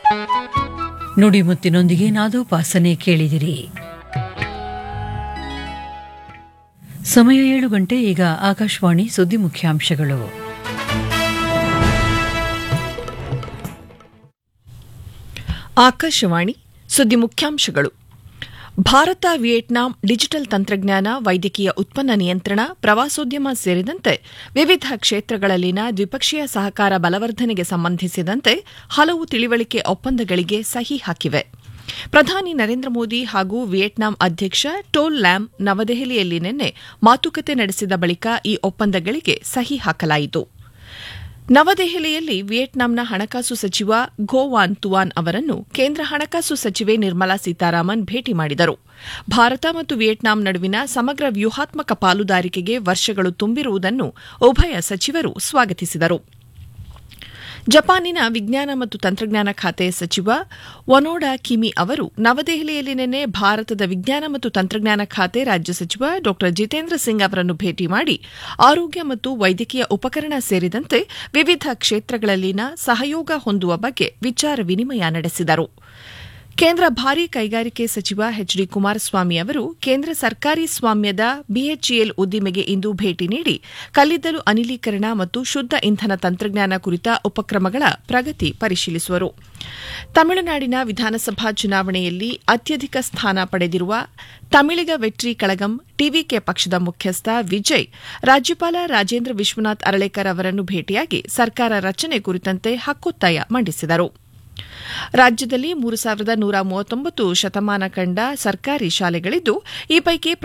ನುಡಿಮುತ್ತಿನೊಂದಿಗೆ ನಾದೋಪಾಸನೆ ಕೇಳಿದಿರಿ ಸಮಯ ಏಳು ಗಂಟೆ ಈಗ ಆಕಾಶವಾಣಿ ಸುದ್ದಿ ಮುಖ್ಯಾಂಶಗಳು ಆಕಾಶವಾಣಿ ಸುದ್ದಿ ಮುಖ್ಯಾಂಶಗಳು ಭಾರತ ವಿಯೆಟ್ನಾಂ ಡಿಜಿಟಲ್ ತಂತ್ರಜ್ಞಾನ ವೈದ್ಯಕೀಯ ಉತ್ಪನ್ನ ನಿಯಂತ್ರಣ ಪ್ರವಾಸೋದ್ಯಮ ಸೇರಿದಂತೆ ವಿವಿಧ ಕ್ಷೇತ್ರಗಳಲ್ಲಿನ ದ್ವಿಪಕ್ಷೀಯ ಸಹಕಾರ ಬಲವರ್ಧನೆಗೆ ಸಂಬಂಧಿಸಿದಂತೆ ಹಲವು ತಿಳಿವಳಿಕೆ ಒಪ್ಪಂದಗಳಿಗೆ ಸಹಿ ಹಾಕಿವೆ ಪ್ರಧಾನಿ ನರೇಂದ್ರ ಮೋದಿ ಹಾಗೂ ವಿಯೆಟ್ನಾಂ ಅಧ್ಯಕ್ಷ ಟೋಲ್ ಲ್ಯಾಮ್ ನವದೆಹಲಿಯಲ್ಲಿ ನಿನ್ನೆ ಮಾತುಕತೆ ನಡೆಸಿದ ಬಳಿಕ ಈ ಒಪ್ಪಂದಗಳಿಗೆ ಸಹಿ ಹಾಕಲಾಯಿತು ನವದೆಹಲಿಯಲ್ಲಿ ವಿಯೆಟ್ನಾಂನ ಹಣಕಾಸು ಸಚಿವ ಗೋವಾನ್ ತುವಾನ್ ಅವರನ್ನು ಕೇಂದ್ರ ಹಣಕಾಸು ಸಚಿವೆ ನಿರ್ಮಲಾ ಸೀತಾರಾಮನ್ ಭೇಟಿ ಮಾಡಿದರು ಭಾರತ ಮತ್ತು ವಿಯೆಟ್ನಾಂ ನಡುವಿನ ಸಮಗ್ರ ವ್ಯೂಹಾತ್ಮಕ ಪಾಲುದಾರಿಕೆಗೆ ವರ್ಷಗಳು ತುಂಬಿರುವುದನ್ನು ಉಭಯ ಸಚಿವರು ಸ್ವಾಗತಿಸಿದರು ಜಪಾನಿನ ವಿಜ್ಞಾನ ಮತ್ತು ತಂತ್ರಜ್ಞಾನ ಖಾತೆ ಸಚಿವ ವನೋಡಾ ಕಿಮಿ ಅವರು ನವದೆಹಲಿಯಲ್ಲಿ ನಿನ್ನೆ ಭಾರತದ ವಿಜ್ಞಾನ ಮತ್ತು ತಂತ್ರಜ್ಞಾನ ಖಾತೆ ರಾಜ್ಯ ಸಚಿವ ಡಾ ಜಿತೇಂದ್ರ ಸಿಂಗ್ ಅವರನ್ನು ಭೇಟಿ ಮಾಡಿ ಆರೋಗ್ಯ ಮತ್ತು ವೈದ್ಯಕೀಯ ಉಪಕರಣ ಸೇರಿದಂತೆ ವಿವಿಧ ಕ್ಷೇತ್ರಗಳಲ್ಲಿನ ಸಹಯೋಗ ಹೊಂದುವ ಬಗ್ಗೆ ವಿಚಾರ ವಿನಿಮಯ ನಡೆಸಿದರು ಕೇಂದ್ರ ಭಾರೀ ಕೈಗಾರಿಕೆ ಸಚಿವ ಎಚ್ ಡಿ ಕುಮಾರಸ್ವಾಮಿ ಅವರು ಕೇಂದ್ರ ಸರ್ಕಾರಿ ಸ್ವಾಮ್ಯದ ಬಿಎಚ್ಇಎಲ್ ಉದ್ದಿಮೆಗೆ ಇಂದು ಭೇಟಿ ನೀಡಿ ಕಲ್ಲಿದ್ದಲು ಅನಿಲೀಕರಣ ಮತ್ತು ಶುದ್ದ ಇಂಧನ ತಂತ್ರಜ್ಞಾನ ಕುರಿತ ಉಪಕ್ರಮಗಳ ಪ್ರಗತಿ ಪರಿಶೀಲಿಸುವರು ತಮಿಳುನಾಡಿನ ವಿಧಾನಸಭಾ ಚುನಾವಣೆಯಲ್ಲಿ ಅತ್ಯಧಿಕ ಸ್ಥಾನ ಪಡೆದಿರುವ ತಮಿಳಿಗ ವೆಟ್ರಿ ಕಳಗಂ ಟಿವಿಕೆ ಪಕ್ಷದ ಮುಖ್ಯಸ್ಥ ವಿಜಯ್ ರಾಜ್ಯಪಾಲ ರಾಜೇಂದ್ರ ವಿಶ್ವನಾಥ್ ಅರಳೇಕರ್ ಅವರನ್ನು ಭೇಟಿಯಾಗಿ ಸರ್ಕಾರ ರಚನೆ ಕುರಿತಂತೆ ಹಕ್ಕೊತ್ತಾಯ ಮಂಡಿಸಿದರು ರಾಜ್ಯದಲ್ಲಿ ಮೂರು ಸಾವಿರದ ನೂರ ಮೂವತ್ತೊಂಬತ್ತು ಶತಮಾನ ಕಂಡ ಸರ್ಕಾರಿ ಶಾಲೆಗಳಿದ್ದು ಈ ಪೈಕಿ